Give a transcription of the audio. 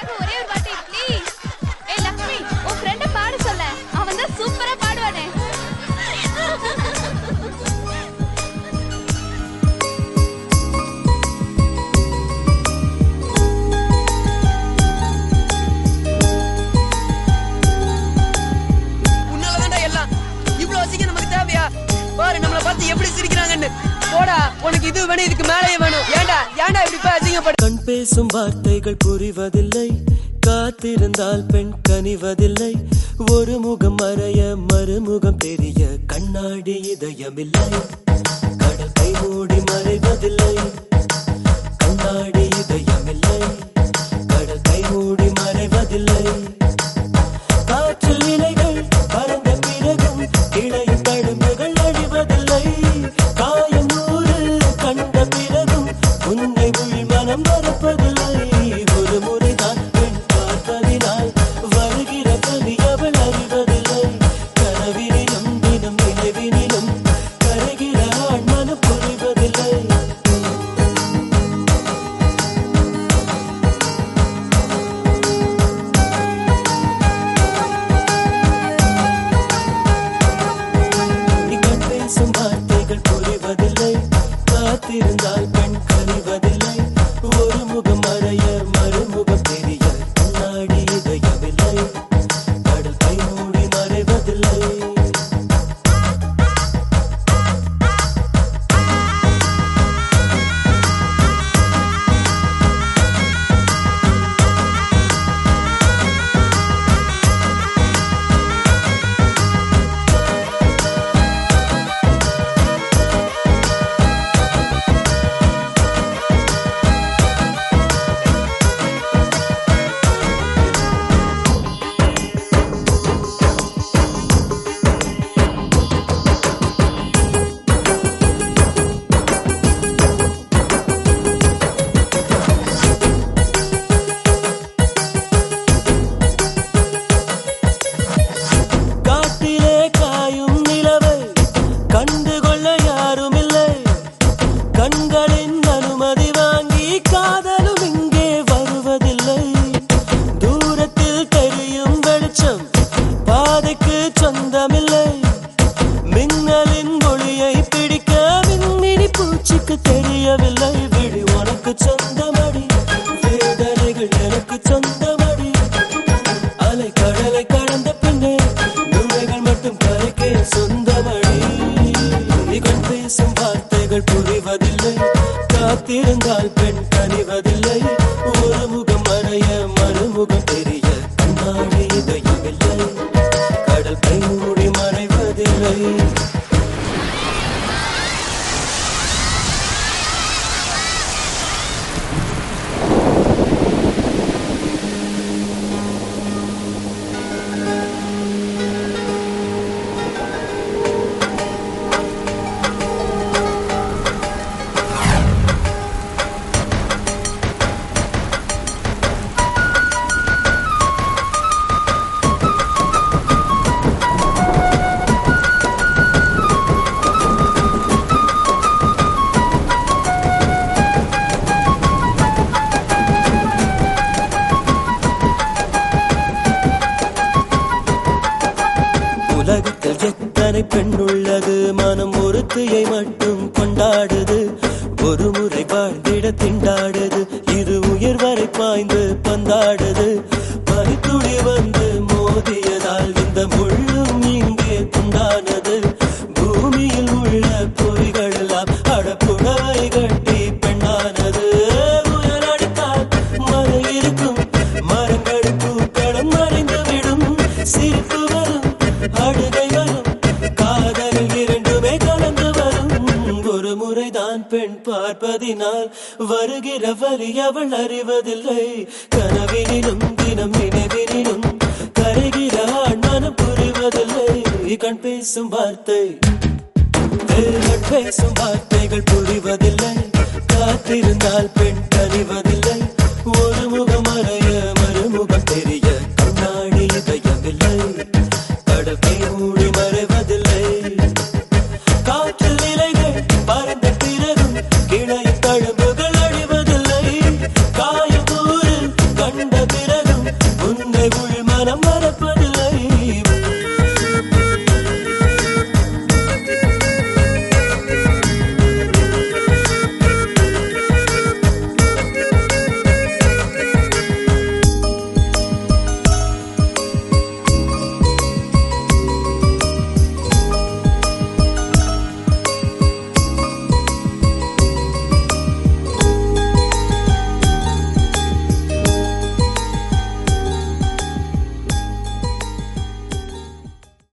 எனக்கு ஒரே ஒரு வாட்டி ப்ளீஸ் ஏய் லக்ஷ்மி உன் ஃப்ரெண்ட பாட சொல்ல அவன் தான் சூப்பரா பாடுவானே உன்னாலதான்டா எல்லாம் இவ்வளவு அசிங்கம் நமக்கு தேவையா பாரு நம்மள பார்த்து எப்படி சிரிக்கிறாங்கன்னு போடா உனக்கு இது வேணும் இதுக்கு மேலேயே வேணும் ஏன்டா ஏன்டா இப்படி போய் அசிங்கப்பட கண் பேசும் வார்த்தைகள் புரிவதில்லை காத்திருந்தால் பெண் கனிவதில்லை ஒரு முகம் மறைய மறுமுகம் தெரிய கண்ணாடி இதயமில்லை கடல் கை மூடி மறைவதில்லை கண்ணாடி இதயமில்லை கடல் கை மூடி மறைவதில்லை காற்றில் இலைகள் பறந்த பிறகும் இடையில் தழும்புகள் அழிவதில்லை காயம் நூறு கண்ட பிறகும் உன்னை உள் மனம் மறப்பதில்லை ஒரு முறைதான் பெண் பார்ப்பதினால் வருகிற பலி அவள் அறிவதில்லை கனவினிலும் தினம் நினைவினிலும் கருகிற ஆண் மனம் புரிவதில்லை கண் பேசும் வார்த்தைகள் புரிவதில்லை காத்திருந்தால் பெண் கனிவதில்லை ஒரு முகம் மறைய மறுமுகம் தெரிய கண்ணாடி இதயமில்லை கடல் கை மூடி மறைவதில்லை காட்டிலே காயும் நிலவை கண்டுகொள்ள யாரும் இல்லை கண்களின் அனுமதி வாங்கி காதலும் இங்கே வருவதில்லை தூரத்தில் தெரியும் வெளிச்சம் பாதைக்கு சொந்தமில்லை மின்னலின் ஒளியை பிடிக்க விண்மினி பூச்சிக்கு தெரியவில்லை விழி உனக்கு சொந்தமடி வேதனைகள் எனக்கு சொந்தமடி அலை கடலை கடந்த பின்னே நுழைகள் மட்டும் கரைக்கே சொந்தமடி கண் பேசும் வார்த்தைகள் புரிவதில்லை காத்திருந்தால் பெண் கனிவதில்லை ஒரு முகம் மறைய மறுமுகம் தெரிய கண்ணாடி இதயமில்லை கடல் கை மூடி மறைவதில்லை உலகத்தில் எத்தனை பெண் உள்ளது மனம் ஒருத்தியை மட்டும் கொண்டாடுது ஒரு முறை வாழ்ந்திட திண்டாடுது இரு உயிர் வரை பாய்ந்து பந்தாடுது பனித்துளி வந்து மோதியதால் இந்த முள்ளும் இங்கே துண்டானது பூமியில் உள்ள பொறிகள் எல்லாம் அடப்புடவை கட்டி பெண்ணானது உயரடித்தால் மழை இருக்கும் மரங்கள் பூக்களும் மறைந்து விடும் சிரிப்பு வரும் அழுகை வரும் காதலில் இரண்டுமே கலந்து வரும் ஒரு முறைதான் பெண் பார்ப்பதினால் வருகிற வரி அவள் அறிவதில்லை கனவினிலும் தினம் நினைவினிலும் கரைகிற ஆண் மனம் புரிவதில்லை கண் பேசும் வார்த்தை கண் பேசும் வார்த்தைகள் புரிவதில்லை காத்திருந்தால் பெண் கனிவதில்லை